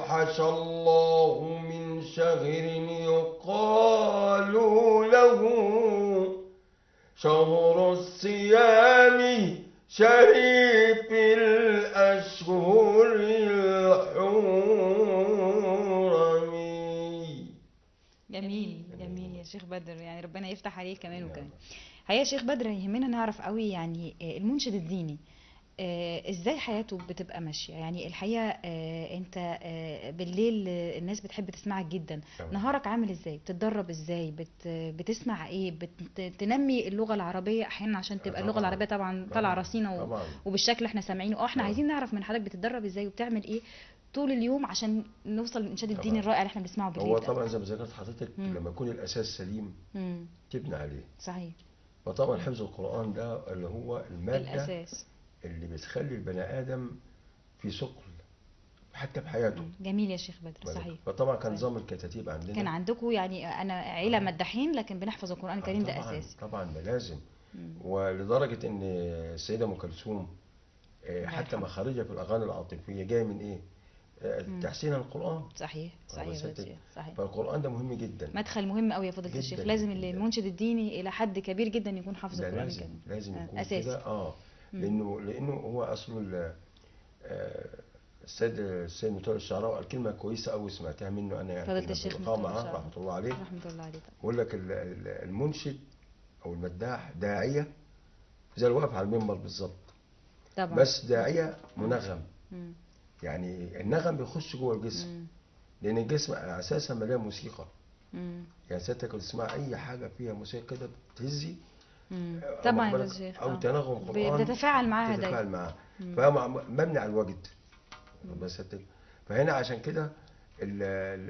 أوحش الله من شهر يقال له شهر الصيام شريف الأشهر الحرم جميل جميل يا شيخ بدر يعني ربنا يفتح عليك كمان نعم. وكمان هيا يا شيخ بدر يهمنا نعرف قوي يعني آه، المنشد الديني آه، ازاي حياته بتبقى ماشيه يعني الحقيقه آه، انت آه، بالليل آه، الناس بتحب تسمعك جدا طبعا. نهارك عامل ازاي بتتدرب ازاي بت بتسمع ايه بتنمي اللغه العربيه احيانا عشان تبقى اللغه طبعا. العربيه طبعا طالعه طبعا. رصينه و- طبعا وبالشكل اللي احنا سامعينه اه احنا طبعا. عايزين نعرف من حضرتك بتتدرب ازاي وبتعمل ايه طول اليوم عشان نوصل للانشاد الديني طبعا. الرائع اللي احنا بنسمعه بالليل هو ده. طبعا زي ما ذكرت حضرتك مم. لما يكون الأساس سليم مم. تبني عليه صحيح وطبعا حفظ القرآن ده اللي هو المادة الاساس اللي بتخلي البني آدم في ثقل حتى في حياته مم. جميل يا شيخ بدر صحيح فطبعا كان صحيح. نظام الكتاتيب عندنا كان عندكم يعني انا عيله مداحين لكن بنحفظ القران الكريم ده طبعا اساس طبعا ده لازم مم. ولدرجة إن السيدة أم كلثوم آه، الله حتى يرحمها. مخارجها في الأغاني العاطفية جاية من إيه؟ آه، مم. تحسين القرآن صحيح صحيح يا بس فضيلة أنت- الشيخ صحيح فالقرآن ده مهم جدا مدخل مهم قوي يا فضيله جداً الشيخ لازم جداً. المنشد الديني الى حد كبير جدا يكون حافظ ده القران لازم الكريم لازم آه، يكون أساسي. كده اه مم. لأنه لأنه هو أصله ال- آه، السيد السيد مطير الشعراوي قال كلمة كويسة أوي سمعتها منه أنا يعني فضيلة كنا الشيخ بنلقاه مطير معاه الشعراوي. رحمة الله عليه رحمه الله عليه طبعا بيقول لك ال- ال- المنشد أو المداح داعية زي الواقف على المنبر بالظبط طبعا بس داعية منغم مم. يعني النغم بيخش جوه الجسم مم. لان الجسم اساسا مليان موسيقى مم. يعني سيادتك لو تسمع اي حاجه فيها موسيقى كده بتهزي مم. أو طبعا يا بالك- فضيلة الشيخ او آه. تنغم ب- قران بتتفاعل معاها تتفاعل دايما معاه مم. فهو مع- مبني على الوجد بس سيادتك فهنا عشان كده ال ال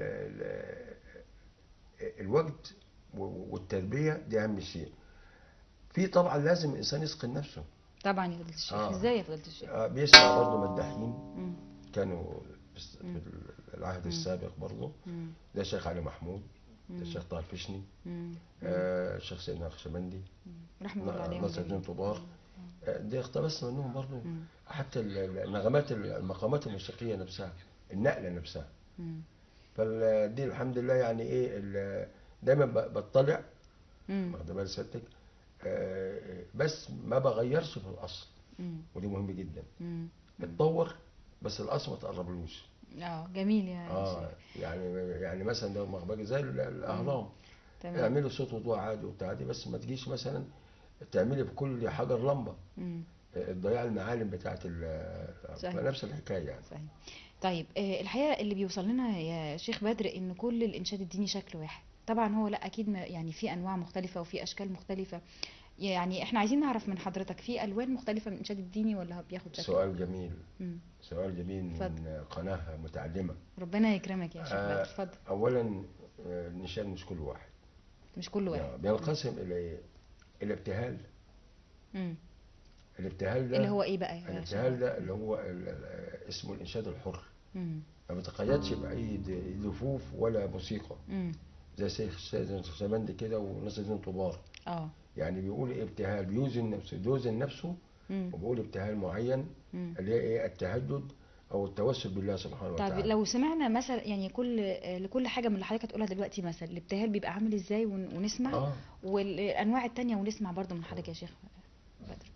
ال الوجد و- والتربيه دي اهم شيء في طبعا لازم الانسان يسقي نفسه طبعا يا فضيله الشيخ آه. ازاي يا فضيله الشيخ آه، بيسمع برضه مداحين مم. كانوا في مم. العهد مم. السابق برضه مم. ده الشيخ علي محمود ده مم. الشيخ طه الفشني مم. آه، الشيخ سيدنا الخشبندي رحمه الله عليهم نصر الدين جميعاً. طبار آه، دي اقتبسنا منهم برضه مم. حتى ال- ال- النغمات ال- المقامات الموسيقيه نفسها النقله نفسها مم. فدي الحمد لله يعني ايه ال- دايما ب- بطلع مم. واخد بال سيادتك آه، بس ما بغيرش في الاصل مم. ودي مهم جدا مم. اتطور بس الاصل ما تقربلوش اه جميل يا اه شيخ يعني يعني مثلا ده مخبجي زي ال- الاهرام تمام اعملي صوت وضوء عادي وبتاع دي بس ما تجيش مثلا تعملي في كل حجر لمبه مم. تضيع المعالم بتاعت ال- صحيح. فنفس الحكايه يعني صحيح طيب آه، الحقيقه اللي بيوصل لنا يا شيخ بدر ان كل الانشاد الديني شكل واحد طبعا هو لا اكيد ما- يعني في انواع مختلفه وفي اشكال مختلفه يعني احنا عايزين نعرف من حضرتك في الوان مختلفه من الانشاد الديني ولا بياخد شكل سؤال جميل مم. سؤال جميل من اتفضل. قناه متعلمه ربنا يكرمك يا شيخ آه، بدر اتفضل اولا آه، النشان مش كل واحد مش كل واحد يعني بينقسم الى إيه؟ الابتهال مم. الابتهال ده اللي هو ايه بقى يا شيخ الابتهال بدر؟ ده اللي هو ال- ال- اسمه الانشاد الحر مم. ما بيتقيدش باي د- لفوف ولا موسيقى مم. زي شيخ سيد سمندي كده ونصر الدين طبار اه يعني بيقول إيه ابتهال بيوزن نفسه بيوزن نفسه مم. وبيقول ابتهال معين مم. اللي هي ايه التهجد او التوسل بالله سبحانه طيب وتعالى لو سمعنا مثلا يعني كل آه، لكل حاجه من اللي حضرتك هتقولها دلوقتي مثلا الابتهال بيبقى عامل ازاي ون- ونسمع اه والانواع التانية ونسمع برضو من حضرتك يا شيخ بدر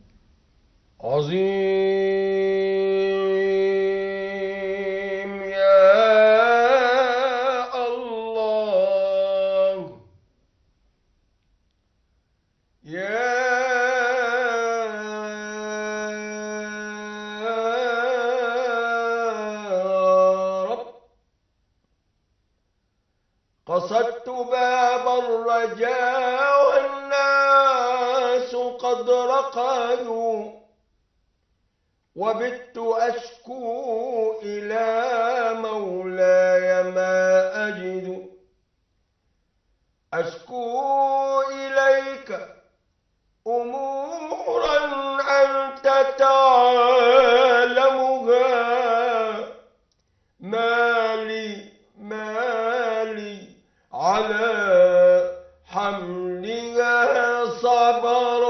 عظيم يا الله يا رب قصدت باب الرجاء والناس قد رقدوا وبت أشكو إلى مولاي ما أجد أشكو إليك أمورا أنت تعلمها مالي مالي على حملها صبر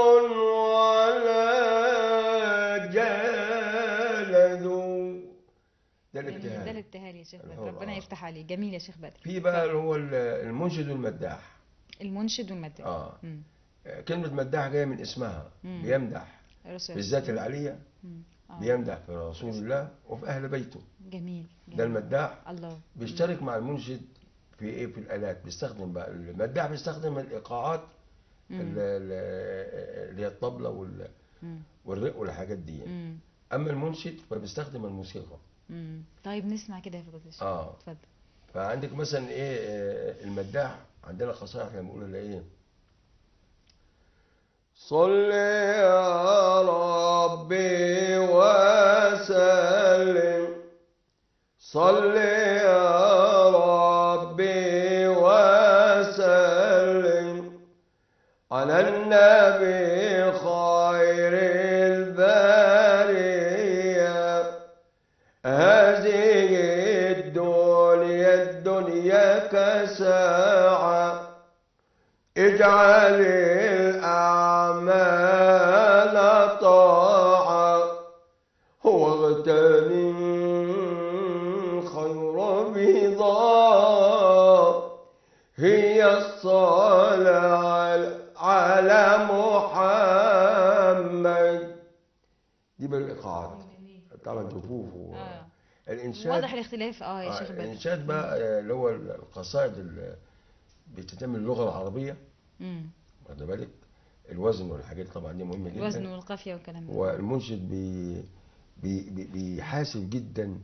ولا جلد ده جميل الابتهال. ده الابتهال يا شيخ بدر الحر، ربنا آه. يفتح عليه جميل يا شيخ بدر في بقى اللي هو ال- المنشد والمداح المنشد والمداح اه مم. كلمة مداح جاية من اسمها مم. بيمدح الرسول بالذات العلية مم. آه. بيمدح في رسول الله وفي أهل بيته جميل ده جميل. المداح الله بيشترك مع المنشد في ايه في الآلات بيستخدم بقى المداح بيستخدم الإيقاعات مم. ال- ال- اللي هي الطبلة وال- مم. والرق والحاجات دي مم. أما المنشد فبيستخدم الموسيقى مم. طيب نسمع كده يا فضيلة الشيخ اه اتفضل فعندك مثلا ايه آه، المداح عندنا قصائد احنا بنقول لها ايه صل يا ربي وسلم صل يا ربي وسلم على النبي خير البريه هذه الدنيا الدنيا كساعة اجعل الأعمال طاعة واغتنم خير بضاء هي الصلاة على محمد دي بالإيقاعات طبعا جفوف و... آه. الإنشاد واضح الاختلاف اه يا آه، شيخ بدر الإنشاد بقى آه، اللي هو القصائد اللي بتتم اللغة العربية مم. واخد بالك الوزن والحاجات طبعا دي مهمة جدا الوزن والقافية والكلام ده والمنشد بي بي بي- بيحاسب جدا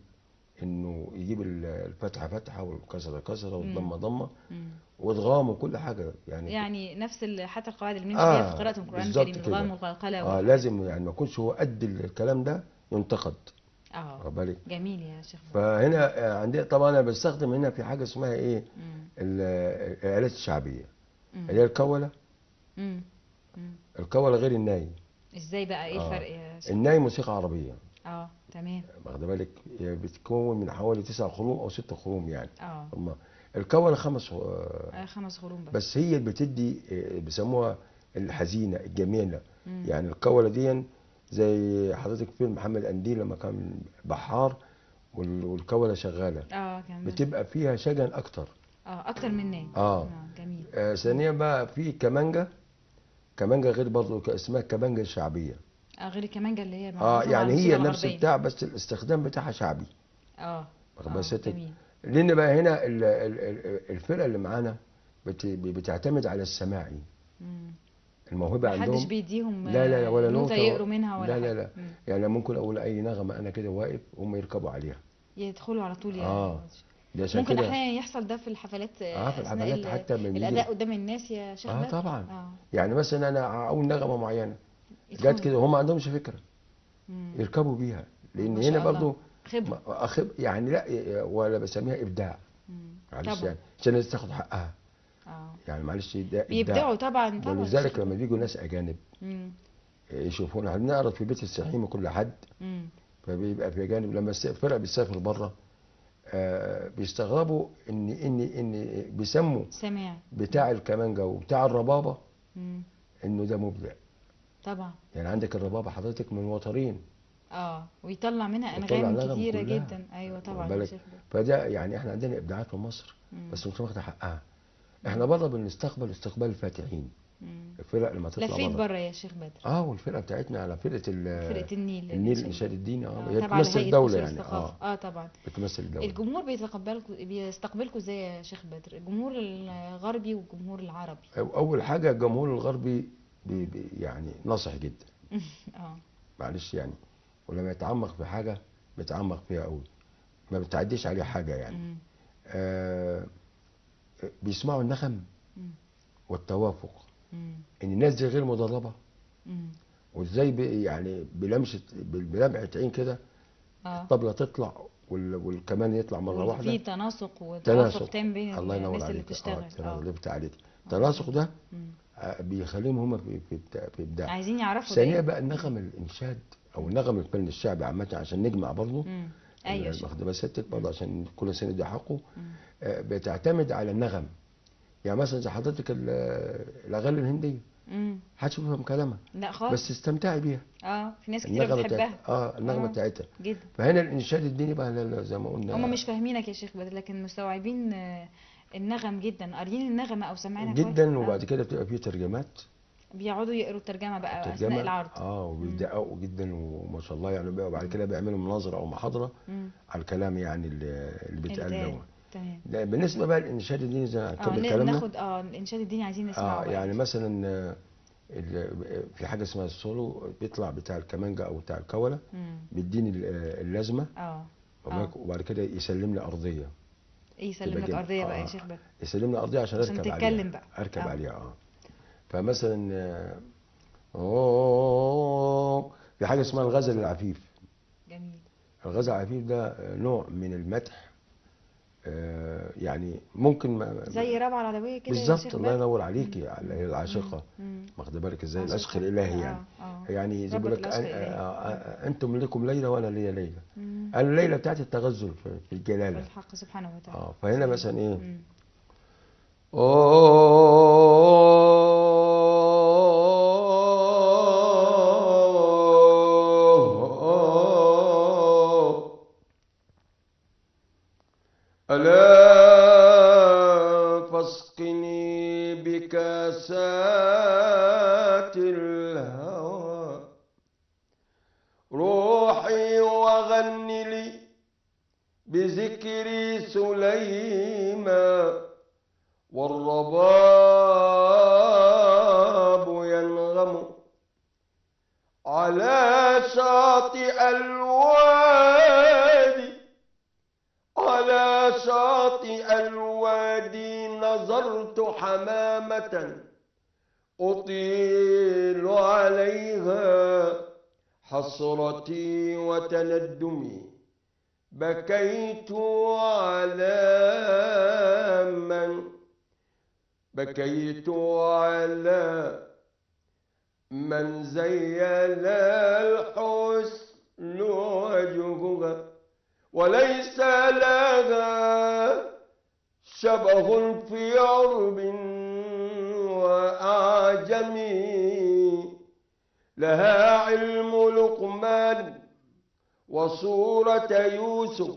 انه يجيب ال- الفتحة فتحة والكسرة كسرة والضمة ضمة مم. وادغام وكل حاجة يعني يعني نفس ال- حتى القواعد اللي بنمشي آه، بيها في قراءة القرآن بالظبط الكريم كده. الغام والقلقلة اه وال- لازم يعني ما يكونش هو قد الكلام ده ينتقد اه واخد بالك جميل يا شيخ بدر فهنا آه، عندي طبعا انا بستخدم هنا في حاجة اسمها ايه مم. ال- الآلات الشعبية مم. اللي هي الكولة مم. مم. الكولة غير الناي ازاي بقى ايه آه. الفرق يا شيخ الناي موسيقى عربية اه تمام واخد بالك هي بتتكون من حوالي تسع خروم او ست خروم يعني اه هم الكولة خمس آه، آه، خمس خروم بس بس هي اللي بتدي آه، بيسموها الحزينة الجميلة مم. يعني الكولة دي زي حضرتك فيلم محمد قنديل لما كان بحار وال- والكولة شغالة اه كمان بتبقى فيها شجن اكتر اه اكتر من ناي آه. جميل آه ثانيا بقى في كمانجا كمانجا غير برضه ك- اسمها كمانجا الشعبية اه غير الكمانجا اللي هي اه معروفة مع يعني الموسيقى هي نفس الغربية. بتاع بس الاستخدام بتاعها شعبي اه واخد آه، بال ستك جميل لان بقى هنا ال- ال- ال- الفرقه اللي معانا بت- بتعتمد على السماعي مم. الموهبه محدش عندهم بيديهم لا لا لا ولا نوتة نوتة يقروا منها ولا لا لا حاجة. لا مم. يعني ممكن اقول اي نغمه انا كده واقف هم يركبوا عليها يدخلوا على طول يعني اه ده عشان ممكن كده احيانا يحصل ده في الحفلات اه في أثناء الحفلات ال- حتى من الاداء قدام الناس يا شيخ اه بدر؟ طبعا اه يعني مثلا انا اقول نغمه معينه يدخلوا. جت كده هم ما عندهمش فكره مم. يركبوا بيها لان ما شاء هنا الله. برضو خبرة ما- أخب يعني لا ولا بسميها ابداع مم. معلش طبعا يعني عشان الناس تاخد حقها اه يعني معلش ده ابداع بيبدعوا طبعا طبعا ولذلك لما بيجوا ناس اجانب مم. يشوفونا بنعرض في بيت السحيمه كل حد مم. فبيبقى في جانب لما الس- الفرق بتسافر بره آه بيستغربوا ان ان ان بيسموا سامع بتاع الكمانجا وبتاع الربابه مم. انه ده مبدع طبعا يعني عندك الربابه حضرتك من وترين اه ويطلع منها ويطلع انغام نغم كتيره كلها. جدا ايوه طبعا واخد يا بالك؟ شيخ بدر. فده يعني احنا عندنا ابداعات في مصر مم. بس مش واخده حقها احنا بره بنستقبل استقبال الفاتحين مم. الفرق لما تطلع لفيت بره بره يا شيخ بدر اه والفرقه بتاعتنا على فرقه ال- فرقه النيل النيل الإنشاد. الانشاد الديني اه آه، هي تابعة بتمثل لهيئة الدوله مصر يعني للثقافة. اه اه طبعا بتمثل الدوله الجمهور بيتقبلكم بيستقبلكم ازاي يا شيخ بدر الجمهور الغربي والجمهور العربي اول حاجه الجمهور الغربي بي بي يعني ناصح جدا اه معلش يعني ولما يتعمق في حاجه بيتعمق فيها قوي ما بتعديش عليه حاجه يعني مم. آه بيسمعوا النغم مم. والتوافق مم. ان الناس دي غير مدربه مم. وازاي بي- يعني بلمسه بلمعه عين كده اه الطبله تطلع وال- والكمان يطلع مره في واحده تناسق وتوافق تناسق تام بين الله ينور الناس اللي عليك بتشتغل اه تناسق اه اللي بتاع عليك التناسق ده مم. آه، بيخليهم هم في في إبداع- في ابداع عايزين يعرفوا ده ثانيا إيه؟ بقى النغم الانشاد او النغم الفن الشعبي عامه عشان نجمع برضه مم. ايوه يا شيخ واخد بال ستك برضه عشان كل سنه ده حقه مم. آه، بتعتمد على النغم يعني مثلا زي حضرتك ال- الاغاني الهنديه امم محدش بيفهم كلامها لا خالص بس استمتعي بيها اه في ناس كتير النغمه بتحبها بتاعتها اه النغمه آه. بتاعتها جدا فهنا الانشاد الديني بقى لا- لا، زي ما قلنا هما مش فاهمينك يا شيخ بدر لكن مستوعبين آه، النغم جدا قاريين النغمة او سامعينها كويس. جدا آه. وبعد كده بتبقى فيه ترجمات بيقعدوا يقروا الترجمة بقى اثناء ترجمه العرض اه وبيدققوا جدا وما شاء الله يعني بقى وبعد كده بيعملوا مناظره او محاضره مم. على الكلام يعني اللي اللي بيتقال الاتقان. دوت تمام لا، بالنسبه بقى للانشاد الديني زي ما اه هنكمل نا- كلامنا ناخد اه الانشاد الديني عايزين نسمعه اه بقى. يعني مثلا آه، ال- في حاجه اسمها السولو بيطلع بتاع الكمانجا او بتاع الكوله مم. بيديني ال- آه، اللازمه اه وبعد- وبعد كده يسلم لي ارضيه ايه يسلم تبقى لك جم- ارضيه بقى يا آه. شيخ بدر يسلم لي ارضيه عشان عشان اركب تتكلم عليها بقى. اركب آه. عليها اه فمثلا آه، أوه، في حاجه اسمها الغزل العفيف جميل الغزل العفيف ده آه، نوع من المدح آه، يعني ممكن ما زي رابعه العدويه كده يا بالظبط شيخ الله بدر ينور عليكي على العاشقه مم. واخد بالك ازاي عاشقة. العشق الالهي آه، يعني آه. يعني زي ربط بيقول لك العشق أن- الإلهي. آه، آه، انتم لكم ليله وانا ليا ليله مم. انا الليله بتاعتي التغزل في في الجلاله الحق سبحانه وتعالى اه فهنا مثلا ايه مم. ألا فاسقني بكاسات الهوى روحي وغن لي بذكر سليمان والرباب ينغم على شاطئ الوادي على شاطئ الوادي نظرت حمامة أطيل عليها حسرتي وتندمي بكيت على من بكيت على من زين الحسن وجهها وليس لها شبه في عرب وأعجم لها علم لقمان وصورة يوسف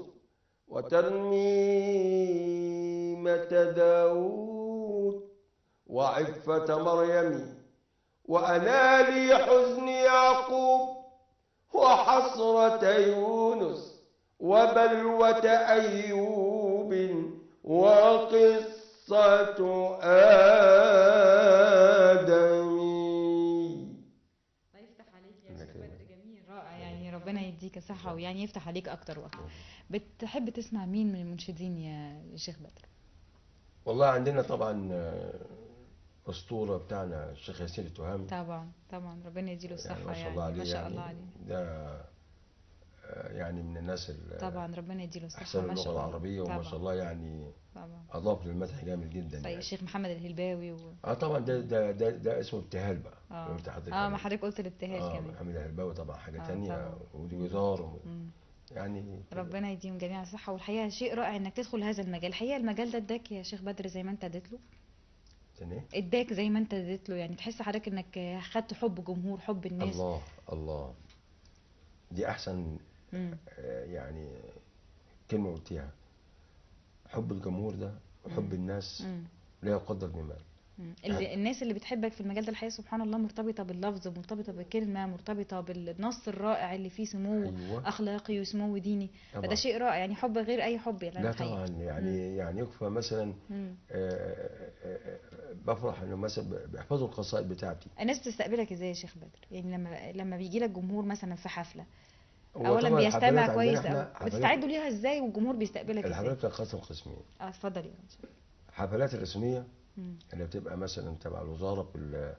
وترميمة داود وعفة مريم وأنا لي حزن يعقوب وحسرة يونس وبلوة أيوب وقصة آدم الله يفتح عليك يا شيخ بدر جميل رائع يعني ربنا يديك الصحة ويعني يفتح عليك أكتر وأكتر بتحب تسمع مين من المنشدين يا شيخ بدر؟ والله عندنا طبعا آه، أسطورة بتاعنا الشيخ ياسين التهامي طبعا طبعا ربنا يديله الصحة يعني ما شاء يعني الله عليه ما شاء يعني الله عليه ده آه، يعني من الناس اللي طبعا ربنا يديله الصحة أحسن ما شاء اللغة الله العربية وما طبعا شاء الله يعني طبعا أضاف للمدح جامد جدا طيب يعني الشيخ محمد الهلباوي و... اه طبعا ده ده ده, ده اسمه ابتهال بقى اه لو قلت حضرتك اه عليه. ما حضرتك قلت الابتهال اه كمان محمد الهلباوي طبعا حاجة آه، تانية طبعا. ودي جزار و- مم. يعني ربنا يديهم جميعا الصحة والحقيقة شيء رائع انك تدخل هذا المجال الحقيقة المجال ده اداك يا شيخ بدر زي ما انت اديت له تاني إيه؟ اداك زي ما انت اديت له يعني تحس حضرتك انك خدت حب جمهور حب الناس الله الله دي أحسن مم. آه، يعني كلمة قلتيها حب الجمهور ده وحب الناس مم. لا يقدر بمال مم. اللي الناس اللي بتحبك في المجال ده الحقيقة سبحان الله مرتبطة باللفظ مرتبطة بكلمة مرتبطة بالنص الرائع اللي فيه سمو أيوة. أخلاقي وسمو ديني طبعا. فده شيء رائع يعني حب غير أي حب يعني لا الحقيقة. طبعا يعني يعني يكفى مثلا مم. آه، آه، آه، بفرح انه مثلا بيحفظوا القصائد بتاعتي الناس بتستقبلك ازاي يا شيخ بدر يعني لما لما بيجي لك جمهور مثلا في حفلة هو اولا طبعاً الحفلات بيستمع عندنا كويس إحنا أوي. حفلات- بتستعدوا ليها ازاي والجمهور بيستقبلك ازاي الحفلات بتنقسم قسمين اه اتفضل يا باشا حفلات الرسميه مم. اللي بتبقى مثلا تبع الوزاره بال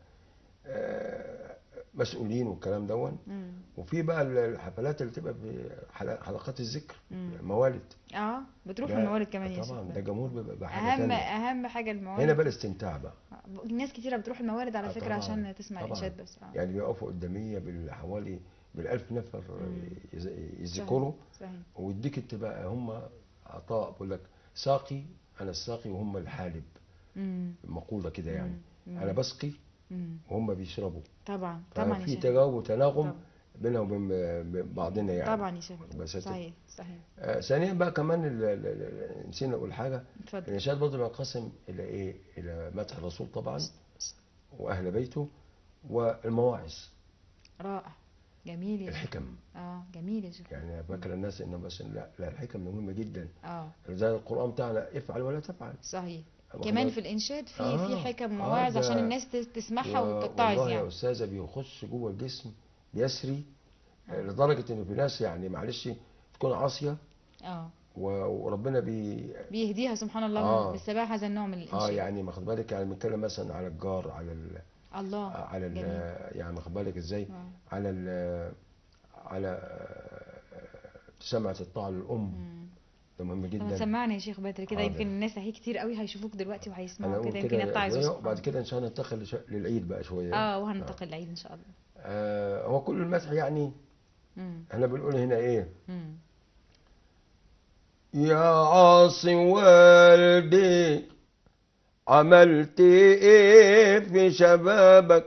آه، مسؤولين والكلام دون مم. وفي بقى الحفلات اللي تبقى في حل- حلقات الذكر مم. موالد اه بتروح ده- الموالد كمان يا شيخ طبعا ده بدر. جمهور بيبقى بحاجه اهم تانية اهم حاجه الموالد هنا بقى الاستمتاع بقى ناس كتيره بتروح الموالد على آه، فكره طبعاً، عشان تسمع طبعاً. الانشاد بس اه يعني بيقفوا قداميه بالحوالي بالألف نفر مم. يز- يذكروا صحيح ويديك انت بقى هم عطاء بقول لك ساقي انا الساقي وهم الحالب مم. مقوله كده يعني مم. انا بسقي مم. وهم بيشربوا طبعا طبعا يا ففي شيخ تجاوب وتناغم طبعا. بيننا وبين بين بعضنا يعني طبعا يا شيخ بس هت- صحيح صحيح آه، ثانيا بقى كمان ال- ال- ال- نسينا نقول حاجه اتفضل الانشاد برضه بينقسم الى ايه؟ الى مدح الرسول طبعا واهل بيته والمواعظ رائع جميل يا شيخ الحكم اه جميل يا شيخ يعني فاكر الناس ان بس لا لا الحكم مهمه جدا اه زي القران بتاعنا افعل ولا تفعل صحيح واخد كمان بالك؟ في الانشاد في آه، في حكم آه، مواعظ ده- عشان الناس تس- تسمعها و- وتتعظ والله يا يعني استاذه بيخش جوه الجسم بيسري آه، آه. لدرجه ان في ناس يعني معلش تكون عاصيه اه و- وربنا بي بيهديها سبحان الله آه. بالسباح هذا النوع من اه الانشاد يعني واخد بالك يعني بنتكلم مثلا على الجار على ال الله على ال جميل. يعني واخد بالك ازاي آه. على ال على آه، سمعة الطاعة للأم مم. ده مهم طب جدا سمعنا يا شيخ بدر كده حاضر. يمكن الناس اهي كتير قوي هيشوفوك دلوقتي أنا وهيسمعوا أقول كده يمكن كده يتعظوا شوية، سبحان وبعد الله. كده إن شاء الله ننتقل لش- للعيد بقى شوية اه وهننتقل العيد ان شاء الله آه هو كل المدح يعني مم. احنا بنقول هنا إيه مم. يا عاصي والدي عملت ايه في شبابك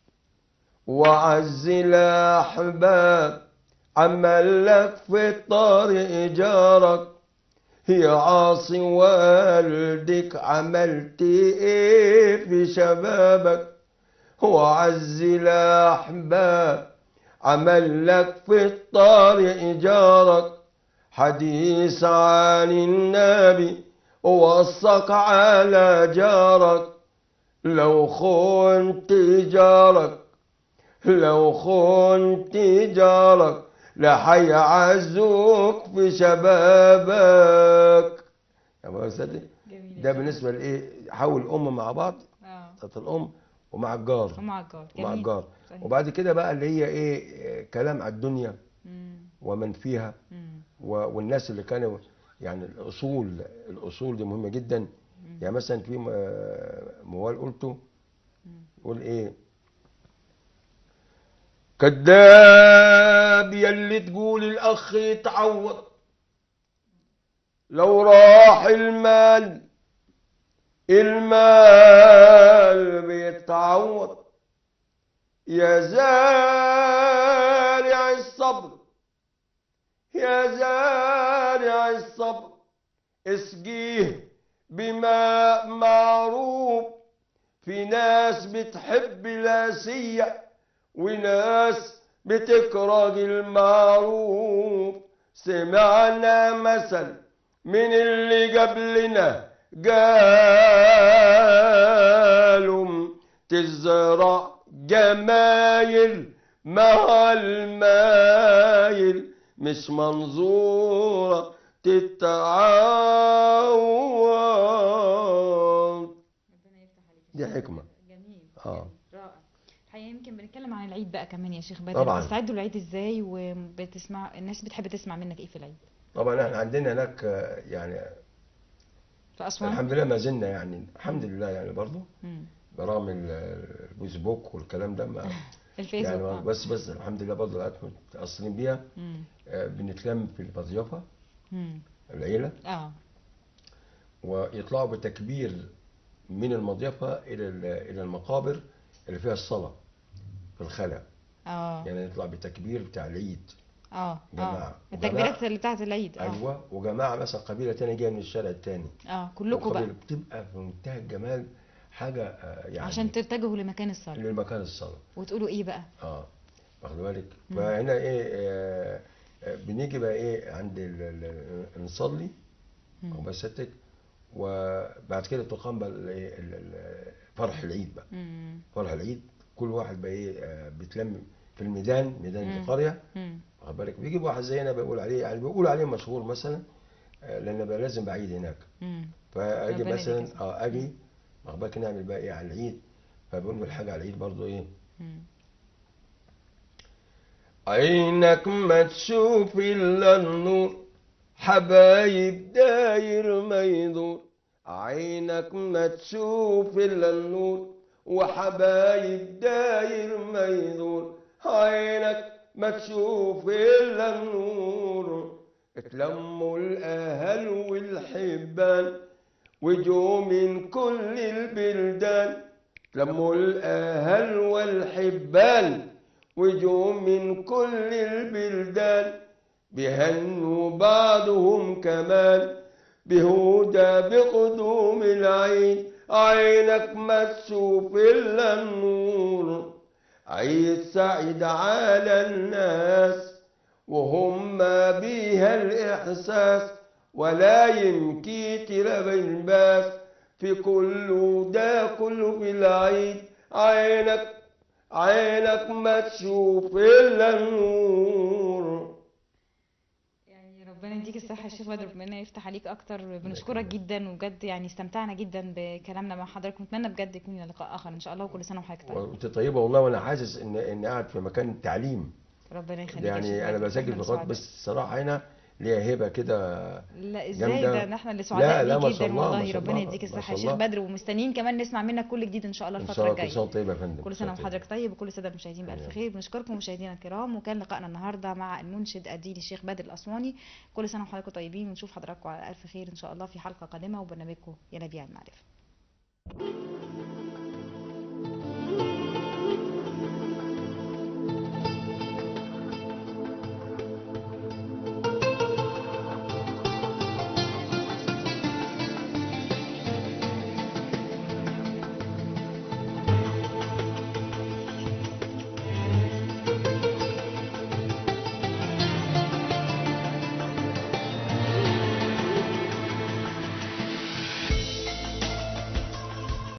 وعز الاحباب عمل لك في الطريق جارك يا عاصي والدك عملت ايه في شبابك وعز الاحباب عمل لك في الطريق جارك حديث عن النبي ووصك على جارك لو خنت جارك لو خنت جارك لحيعزوك في شبابك يا أبو أسد جميل ده بالنسبة لإيه حول الأم مع بعض اه بتاعت الأم ومع الجار ومع الجار ومع جميل الجار صحيح. وبعد كده بقى اللي هي إيه آه، كلام على الدنيا مم. ومن فيها مم. و- والناس اللي كانوا يعني الاصول الاصول دي مهمه جدا مم. يعني مثلا في م- موال قلته مم. يقول ايه كذاب يلي تقول الاخ يتعوض لو راح المال المال بيتعوض يا زارع الصبر يا زارع الصبر اسقيه بماء معروف في ناس بتحب الاسية وناس بتكره المعروف سمعنا مثل من اللي قبلنا قالوا تزرع جمايل مع المايل مش منظورة تتعاون ربنا يفتح عليك دي حكمة جميل آه. جميل. رائع الحقيقة يمكن بنتكلم عن العيد بقى كمان يا شيخ بدر طبعاً. بتستعدوا العيد ازاي وبتسمع الناس بتحب تسمع منك ايه في العيد طبعا احنا عندنا هناك آه، يعني في اسوان الحمد لله ما زلنا يعني الحمد لله يعني برضه مم. برغم ال- الفيسبوك والكلام ده ما الفيسبوك يعني آه. بس بس الحمد لله برضه لغايه متأثرين بيها مم. آه، بنتلم في المضيفة مم. العيلة اه ويطلعوا بتكبير من المضيفة إلى ال- إلى المقابر اللي فيها الصلاة في الخلا اه يعني نطلع بتكبير بتاع العيد اه اه جماعة. التكبيرات اللي بتاعت العيد اه أيوة وجماعة مثلا قبيلة تانية جاية من الشارع التاني اه كلكم بقى القبيلة بتبقى في منتهى الجمال حاجة آه، يعني عشان تتجهوا لمكان الصلاة للمكان الصلاة وتقولوا ايه بقى اه واخد بالك مم. فهنا ايه آه، آه، بنيجي بقى ايه عند ال- ال- نصلي مم. وبستك وبعد كده تقام بقى ال- ال- ال- فرح العيد بقى مم. فرح العيد كل واحد بقى ايه آه، بيتلم في الميدان ميدان مم. القرية مم. واخد بالك بيجيب واحد زينا بيقول عليه يعني بيقول عليه مشهور مثلا آه، لان بقى لازم بعيد هناك مم. فاجي ربنا مثلا يجزاك. اه اجي واخد بالك نعمل بقى ايه على العيد فبنقول حاجه على العيد برضو ايه مم. عينك ما تشوف الا النور حبايب داير ما يدور عينك ما تشوف الا النور وحبايب داير ما يدور عينك ما تشوف الا النور اتلموا الاهل والحبان وجو من كل البلدان لموا الأهل والحبان وجوا من كل البلدان بهنوا بعضهم كمان بهدى بقدوم العيد عينك ما تشوف إلا النور عيد سعيد على الناس وهم بيها الإحساس ولا يمكي ترى الباس في كله ده كله في العيد عينك عينك ما تشوف إلا النور يعني ربنا يديك الصحة يا شيخ بدر ربنا يفتح عليك أكتر بنشكرك جدا وبجد يعني استمتعنا جدا بكلامنا مع حضرتك ونتمنى بجد يكون لنا لقاء آخر إن شاء الله وكل سنة وحضرتك طيب وانت طيبة والله وأنا حاسس إن إن قاعد في مكان تعليم ربنا يخليك يا شيخ يعني أنا بدر بسجل احنا لقاءات سعداء. بس الصراحة هنا ليها هبة كده لا ازاي جامدة. ده ده احنا اللي لا، سعداء لا، بيه ما شاء جدا الله، ما والله شاء ربنا الله، يديك ما الصحة شاء يا شيخ الله. بدر ومستنيين كمان نسمع منك كل جديد إن شاء الله إن الفترة شاء الله كل الجاية سنة طيبة يا فندم كل سنة طيبة. وحضرتك طيب وكل السادة المشاهدين بألف أيوة. خير بنشكركم مشاهدينا الكرام وكان لقائنا النهارده مع المنشد الديني الشيخ بدر الأسواني كل سنة وحضراتكم طيبين ونشوف حضراتكم على ألف خير إن شاء الله في حلقة قادمة وبرنامجكم يا نبيع المعرفة